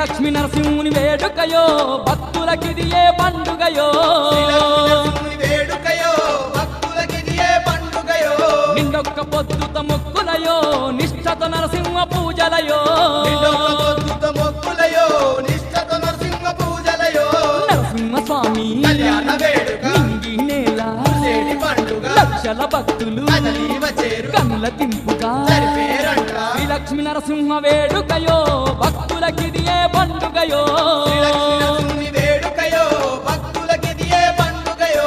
లక్ష్మీ నరసింహుని వేడుకయో భక్తులకిది ఏ పండుగయో శ్రీలక్ష్మీ వేడుకయో భక్తులకిది ఏ పండుగయో నిండొక్క పొద్దుత మొక్కులయో నిష్ఠత నరసింహ పూజలయో నిండొక్క పొద్దుత మొక్కులయో నిష్ఠత నరసింహ పూజలయో నరసింహ స్వామి కళ్యాణ వేడుక నింగి నేల చేడి పండుగ లక్షల భక్తులు కదలి వచ్చేరు కన్నుల తింపుగా జరిపేరంట శ్రీ లక్ష్మీ నరసింహ వేడుకయో భక్తులకిది ఏ పండుగయో శ్రీలక్ష్మీ నరసింహుని వేడుకయో భక్తులకిది ఏ పండుగయో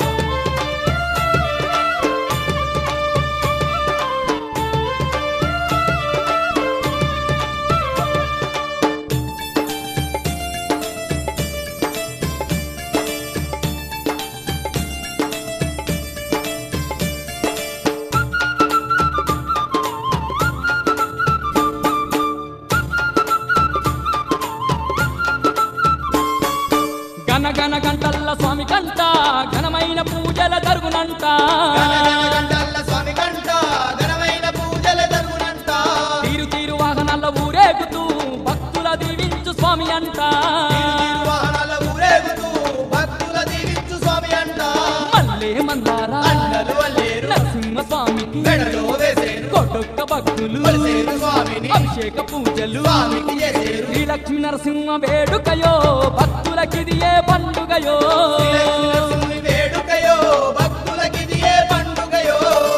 గన గన గంటల్ల స్వామి కంట ఘనమైన పూజల జరుగునంట గంటల్ల స్వామి కంట ఘనమైన పూజల జరుగునంట తీరు తీరు వాహనాల ఊరేగుతూ భక్తుల దీవించు స్వామి అంట వాహనాల ఊరేగుతూ భక్తుల దీవించు స్వామి అంట మల్లే మందారా అండలు వల్లేరు నరసింహ స్వామికి మెడలో వేసేరు కొడుక్క భక్తులు కొలిసేరు స్వామిని అభిషేక పూజలు స్వామికి చేసేరు శ్రీ లక్ష్మీ నరసింహ వేడుకయో భక్తులకిది ఏ పండుగయో శ్రీలక్ష్మీ నరసింహుని వేడుకయో భక్తులకిది ఏ పండుగయో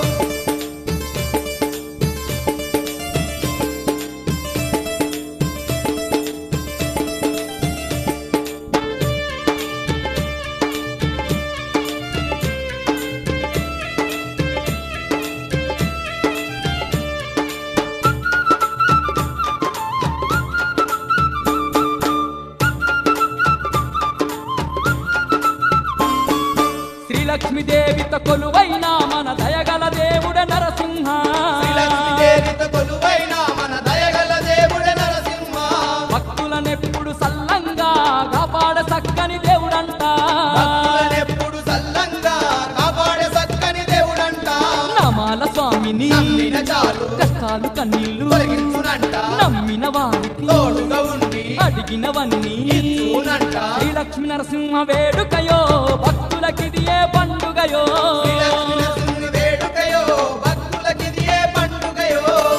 శ్రీ లక్ష్మీదేవిత కొలువైన మన దయగల దేవుడ నరసింహ శ్రీలక్ష్మీదేవిత కొలువైన మన దయగల దేవుడే నరసింహ భక్తులనెప్పుడు సల్లంగా కాపాడ సక్కని దేవుడంట భక్తులనెప్పుడు సల్లంగా కాపాడే సక్కని దేవుడంట నమాల స్వామిని నమ్మిన చాలు కష్టాలు కన్నీళ్లు తొలగించునంట నమ్మిన వారికి తోడుగా ఉండి అడిగినవన్నీ ఇచ్చునంట శ్రీ లక్ష్మీ నరసింహ వేడుకయో భక్తులకిది ఏ పండుగయో శ్రీలక్ష్మీ నరసింహుని వేడుకయో భక్తులకిది ఏ పండుగయో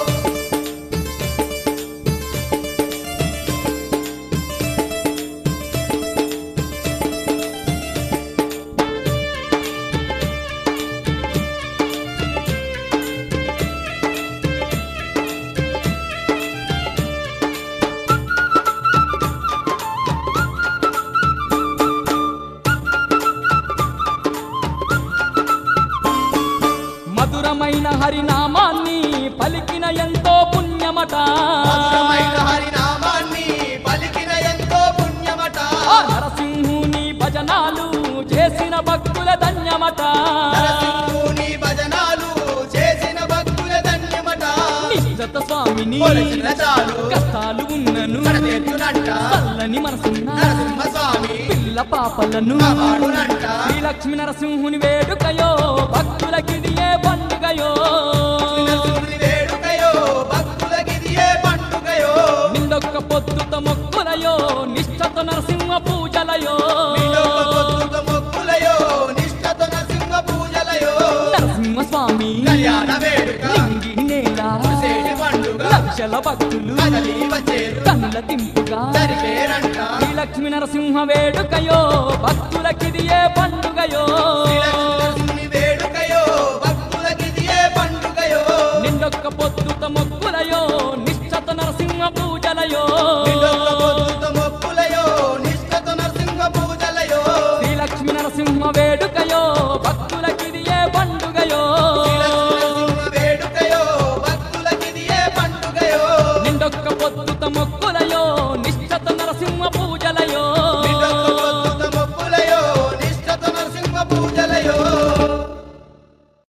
మధురమైన హరినామాన్ని పలికిన ఎంతో పుణ్యమట మధురమైన హరినామాన్ని పలికిన ఎంతో పుణ్యమట ఆ నరసింహుని భజనాలు చేసిన భక్తుల ధన్యమట నరసింహుని భజనాలు చేసిన భక్తుల ధన్యమట నిశ్చత స్వామిని కొలచిన చాలు కష్టాలు ఉన్నను కడతెత్తునంట చల్లని మనసున్న నరసింహ స్వామి పిల్ల పాపలను కాపాడునంట శ్రీ లక్ష్మీ నరసింహుని వేడుకయో భక్తులకిది ఏ పండుగయో నరసింహుని వేడుకయో భక్తులకిది ఏ పండుగయో నిండొక్క పొద్దుత మొక్కులయో నిష్ఠత నరసింహ పూజలయో నిండొక్క పొద్దుత మొక్కులయో నిష్ఠత నరసింహ పూజలయో నరసింహ స్వామి కళ్యాణ వేడుక నింగి నేల చేటి పండుగ లక్షల భక్తులు కదలి వచ్చేరు కన్నుల తింపుగా జరిపేరంట శ్రీ లక్ష్మీ నరసింహ వేడుకయో భక్తులకిది ఏ పండుగయో శ్రీలక్ష్మీ వేడుకయో భక్తులకిది ఏ పండుగయో నిండొక్క పొద్దుత మొక్కులయో నిష్ఠత నరసింహ పూజలయో నిండొక్క పొద్దుత మొక్కులయో నిష్ఠత నరసింహ పూజలయో శ్రీ లక్ష్మీ నరసింహ వేడుకయో భక్తులకిది ఏ పండుగయో శ్రీలక్ష్మీ వేడుకయో భక్తులకిది ఏ పండుగయో నిండొక్క పొద్దుత మొక్కులయో నిష్ఠత నరసింహ పూజలయో నిండొక్క పొద్దుత మొక్కులయో నిష్ఠత నరసింహ పూజలయో